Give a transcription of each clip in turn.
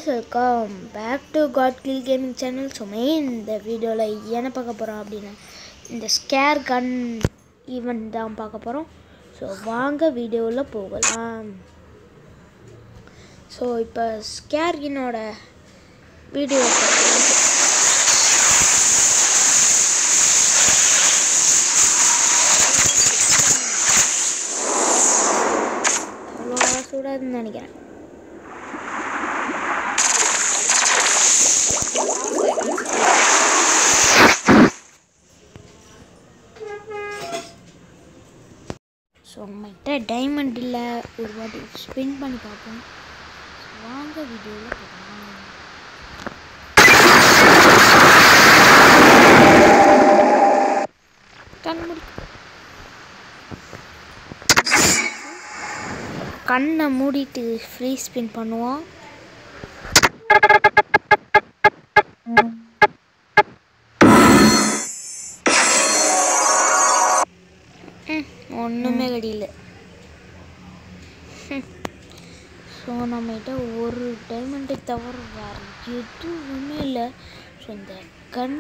guys welcome back to God Kill gaming channel so main இந்த வீடியோவில் என்ன பார்க்க போகிறோம் அப்படின்னா இந்த ஸ்கேர் கன் ஈவெண்ட் தான் பார்க்க போகிறோம் ஸோ வாங்க வீடியோவில் போகலாம் ஸோ இப்போ ஸ்கேர் கன்னோட வீடியோ அவ்வளோ சூடாதுன்னு நினைக்கிறேன் ஸோ நம்மகிட்ட டைமண்ட் இல்லை ஒரு வாட்டி ஸ்பின் பண்ணி பார்ப்போம் வாங்க வீடியோவில் போகலாம் கண் மூடி கண்ணை மூடிட்டு ஃப்ரீ ஸ்பின் பண்ணுவோம் ம், ஒண்ணுமே கிடையில ஸோ நம்மகிட்ட ஒரு டைமண்டை தவிர வேறு எதுவுமே இல்லை ஸோ இந்த கன்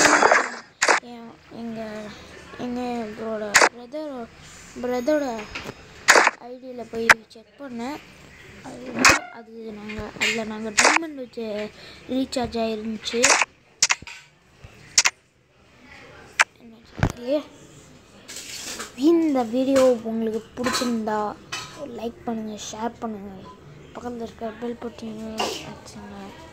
எங்கள் எங்கள் ப்ரோட பிரதர் பிரதரோட ஐடியில் போய் செக் பண்ணேன் அது வந்து அது நாங்கள் அதில் நாங்கள் டைமண்ட் வச்சு ரீசார்ஜ் ஆயிருந்துச்சு இல்லையே இந்த வீடியோ உங்களுக்கு பிடிச்சிருந்தா லைக் பண்ணுங்கள் ஷேர் பண்ணுங்கள் பக்கத்தில் இருக்க பெல் பட்டிங்க வச்சுங்க